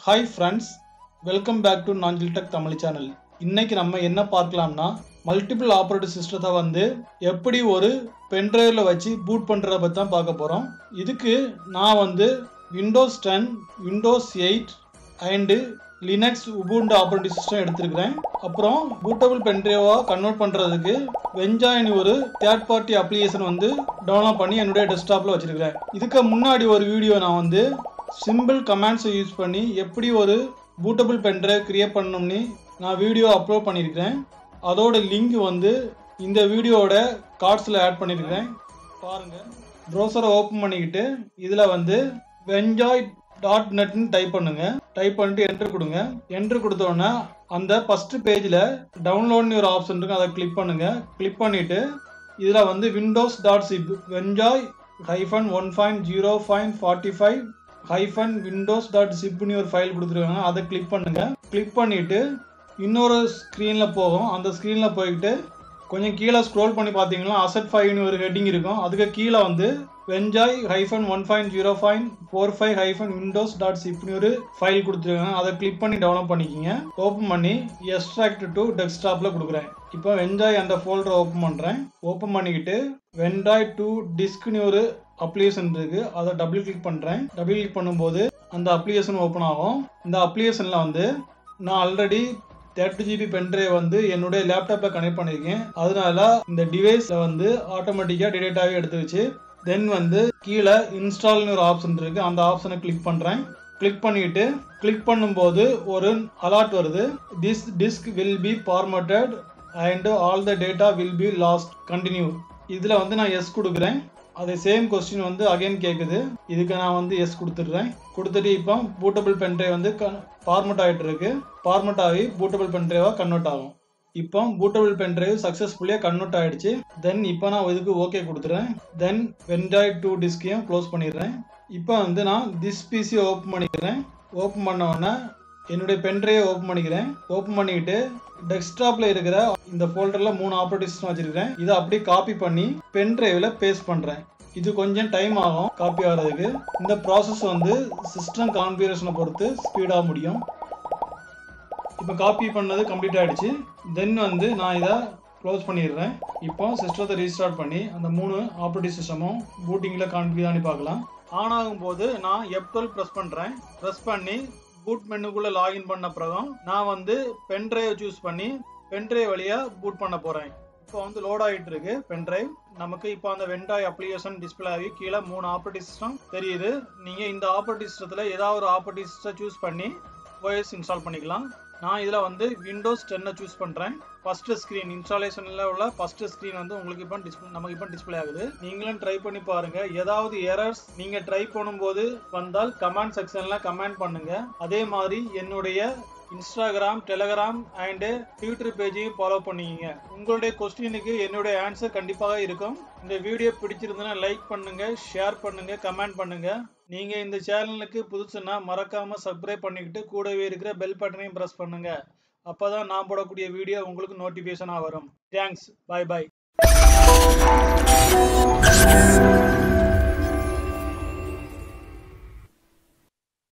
hi friends welcome back to Nanjil tech Tamil channel இன்னைக்கு நம்ம என்ன பார்க்கலாம்னா மல்டிபிள் ஆப்ரேட்டிவ் சிஸ்டத்தை வந்து எப்படி ஒரு பென்ட்ரைவில் வச்சு பூட் பண்ணுறத பற்றி தான் பார்க்க போகிறோம் இதுக்கு நான் வந்து Windows ten Windows eight and Linux Ubuntu operative system எடுத்திருக்கிறேன் அப்புறம் பூட்டபிள் பென்ட்ரைவாக கன்வெர்ட் பண்ணுறதுக்கு வெஞ்சாயினி ஒரு தேர்ட் பார்ட்டி அப்ளிகேஷன் வந்து டவுன்லோட் பண்ணி என்னுடைய டெஸ்க்டாப்பில் வச்சுருக்கிறேன் இதுக்கு முன்னாடி ஒரு வீடியோ நான் வந்து சிம்பிள் கமாண்ட்ஸை யூஸ் பண்ணி எப்படி ஒரு பூட்டபிள் பென்ட்ரைவ் கிரியேட் பண்ணணும்னு நான் வீடியோ அப்லோட் பண்ணியிருக்கிறேன் அதோட லிங்க் வந்து இந்த வீடியோவோட கார்ட்ஸில் ஆட் பண்ணியிருக்கிறேன் பாருங்கள் ப்ரௌசரை ஓப்பன் பண்ணிக்கிட்டு இதில் வந்து வெஞ்சாய் டாட் நெட்னு டைப் பண்ணுங்க டைப் பண்ணிட்டு என்ட்ரு கொடுங்க என்ட்ரு கொடுத்தோன்னே அந்த ஃபர்ஸ்ட் பேஜில் டவுன்லோட்னு ஒரு ஆப்ஷன் இருக்கும் அதை கிளிக் பண்ணுங்க கிளிக் பண்ணிட்டு இதில் வந்து Windows dot zip Ventoy hyphen one point zero point forty five hyphen Windows dot சிப்னு ஒரு ஃபைல் கொடுத்துருக்காங்க அதை கிளிக் பண்ணுங்க கிளிக் பண்ணிட்டு இன்னொரு ஸ்க்ரீனில் போகும் அந்த ஸ்க்ரீனில் போயிட்டு கொஞ்சம் கீழே ஸ்க்ரோல் பண்ணி பார்த்தீங்கன்னா அசட் ஃபைவ்னு ஒரு ஹெட்டிங் இருக்கும் அதுக்கு கீழே வந்து Ventoy hyphen one point zero point four five hyphen Windows dot சிப்னு ஒரு ஃபைல் கொடுத்துருக்காங்க அதை கிளிக் பண்ணி டவுன்லோட் பண்ணிக்கிங்க ஓப்பன் பண்ணி எக்ஸ்ட்ராக்ட் டு டெஸ்க்டாப்பில் கொடுக்குறேன் இப்போ வெஞ்சாய் அந்த ஃபோல்டரை ஓப்பன் பண்ணுறேன் ஓப்பன் பண்ணிக்கிட்டு வெண்டாய் டு டிஸ்க்னு ஒரு அப்ளிகேஷன் இருக்கு அதை டபுள் கிளிக் பண்ணுறேன் டபுள் கிளிக் பண்ணும்போது அந்த அப்ளிகேஷன் ஓப்பன் ஆகும் இந்த அப்ளிகேஷனில் வந்து நான் ஆல்ரெடி தேர்ட்டி ஜிபி பென்ட்ரைவ் வந்து என்னுடைய லேப்டாப்பில் கனெக்ட் பண்ணியிருக்கேன் அதனால இந்த டிவைஸில் வந்து ஆட்டோமேட்டிக்காக டிடெக்டாகவே எடுத்துக்கிச்சு தென் வந்து கீழே இன்ஸ்டால்னு ஒரு ஆப்ஷன் இருக்குது அந்த ஆப்ஷனை கிளிக் பண்ணுறேன் கிளிக் பண்ணிட்டு கிளிக் பண்ணும்போது ஒரு அலர்ட் வருது this disk will be formatted and all the data will be lost continue இதில் வந்து நான் எஸ் கொடுக்குறேன் அதே சேம் கொஸ்டின் வந்து அகைன் கேட்குது இதுக்கு நான் வந்து எஸ் கொடுத்துட்றேன் கொடுத்துட்டு இப்போ பூட்டபிள் பென்ட்ரைவ் வந்து ஃபார்மட் ஆகிட்டு இருக்கு ஃபார்மட் ஆகி பூட்டபிள் பென்ட்ரைவாக கன்வெர்ட் ஆகும் இப்போ பூட்டபிள் பென்ட்ரைவ் சக்ஸஸ்ஃபுல்லியாக கன்வெர்ட் ஆகிடுச்சு தென் இப்போ நான் இதுக்கு ஓகே கொடுத்துறேன் தென் வென்டாய் டூ டிஸ்கையும் க்ளோஸ் பண்ணிடுறேன் இப்போ வந்து நான் திஸ் பிசி ஓப்பன் பண்ணிக்கிறேன் ஓப்பன் பண்ண உடனே என்னுடைய பென்ட்ரைவை ஓப்பன் பண்ணிக்கிறேன் ஓப்பன் பண்ணிக்கிட்டு டெஸ்க்டாப்பில் இருக்கிற இந்த ஃபோல்டரில் மூணு ஆப்ரேட்டிவ் சிஸ்டம் வச்சுருக்கிறேன் இதை அப்படியே காப்பி பண்ணி பென்ட்ரைவில் பேஸ்ட் பண்ணுறேன் இது கொஞ்சம் டைம் ஆகும் காப்பி ஆகிறதுக்கு இந்த ப்ராசஸ் வந்து சிஸ்டம் கான்ஃபிகரேஷனை பொறுத்து ஸ்பீடாக முடியும் இப்போ காப்பி பண்ணது கம்ப்ளீட் ஆகிடுச்சு தென் வந்து நான் இதை க்ளோஸ் பண்ணிடுறேன் இப்போ சிஸ்டத்தை ரீஸ்டார்ட் பண்ணி அந்த மூணு ஆப்ரேட்டிவ் சிஸ்டமும் பூட்டிங்கில் கான்ஃபிகரானி பார்க்கலாம் ஆன் ஆகும்போது நான் எப் டுவெல் ப்ரெஸ் பண்ணுறேன் ப்ரெஸ் பண்ணி பூட் மெனுக்குள்ளே லாகின் பண்ண பிறகும் நான் வந்து பென்ட்ரைவ் சூஸ் பண்ணி பென்ட்ரைவ் வழியாக பூட் பண்ண போகிறேன் இப்போ வந்து லோட் ஆகிட்டு இருக்கு பென்ட்ரைவ் நமக்கு இப்போ அந்த வெண்டாய் அப்ளிகேஷன் டிஸ்பிளே ஆகி கீழே மூணு ஆப்ரேட்டிவ் சிஸ்டம் தெரியுது நீங்கள் இந்த ஆப்ரேட்டிவ் சிஸ்டத்தில் ஏதாவது ஒரு ஆப்ரேட்டிவ் சிஸ்டம் சூஸ் பண்ணி ஓஎஸ் இன்ஸ்டால் பண்ணிக்கலாம் நான் இதில் வந்து விண்டோஸ் டென்னை சூஸ் பண்ணுறேன் ஃபஸ்ட்டு ஸ்க்ரீன் இன்ஸ்டாலேஷனில் உள்ள ஃபஸ்ட்டு ஸ்க்ரீன் வந்து உங்களுக்கு இப்போ டிஸ்பிளே நமக்கு இப்போ டிஸ்பிளே ஆகுது நீங்களும் ட்ரை பண்ணி பாருங்கள் ஏதாவது எரர்ஸ் நீங்கள் ட்ரை பண்ணும்போது வந்தால் கமெண்ட் செக்ஷனில் கமெண்ட் பண்ணுங்கள் அதே மாதிரி என்னுடைய இன்ஸ்டாகிராம் டெலகிராம் அண்டு ட்விட்டர் பேஜையும் ஃபாலோ பண்ணிக்கங்க உங்களுடைய கொஸ்டினுக்கு என்னுடைய ஆன்சர் கண்டிப்பாக இருக்கும் இந்த வீடியோ பிடிச்சிருந்தனா லைக் பண்ணுங்க ஷேர் பண்ணுங்க கமெண்ட் பண்ணுங்க நீங்க இந்த சேனலுக்கு புதுசுன்னா மறக்காம சப்ஸ்கிரைப் பண்ணிக்கிட்டு கூடவே இருக்கிற பெல் பட்டனையும் ப்ரெஸ் பண்ணுங்க அப்பதான் நான் போடக்கூடிய வீடியோ உங்களுக்கு நோட்டிஃபிகேஷனாக வரும் தேங்க்ஸ் பாய் பாய்